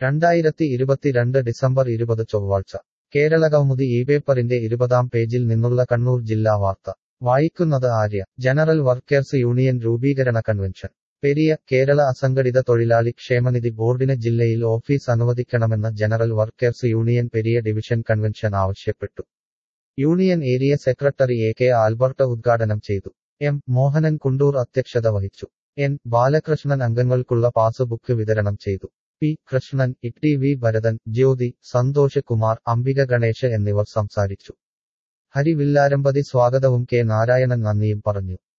രണ്ടായിരത്തി ഇരുപത്തിരണ്ട് ഡിസംബർ ഇരുപത് ചൊവ്വാഴ്ച കേരള കൗമുദി ഈ പേപ്പറിന്റെ ഇരുപതാം പേജിൽ നിന്നുള്ള കണ്ണൂർ ജില്ലാ വാർത്ത വായിക്കുന്നത് ആര്യ ജനറൽ വർക്കേഴ്സ് യൂണിയൻ രൂപീകരണ കൺവെൻഷൻ പെരിയ കേരള അസംഘടിത തൊഴിലാളി ക്ഷേമനിധി ബോർഡിന് ജില്ലയിൽ ഓഫീസ് അനുവദിക്കണമെന്ന് general workers union Periya division convention ആവശ്യപ്പെട്ടു union area secretary A K Albert ഉദ്ഘാടനം ചെയ്തു എം മോഹനൻ കുണ്ടൂർ അധ്യക്ഷത വഹിച്ചു എൻ ബാലകൃഷ്ണൻ അംഗങ്ങൾക്കുള്ള പാസ് ബുക്ക് വിതരണം ചെയ്തു P Krishnan E V Bharathan Jyothi Santhosh Kumar Ambika Ganesh എന്നിവർ സംസാരിച്ചു ഹരിവില്ലാരമ്പതി സ്വാഗതവും കെ നാരായണൻ നന്ദിയും പറഞ്ഞു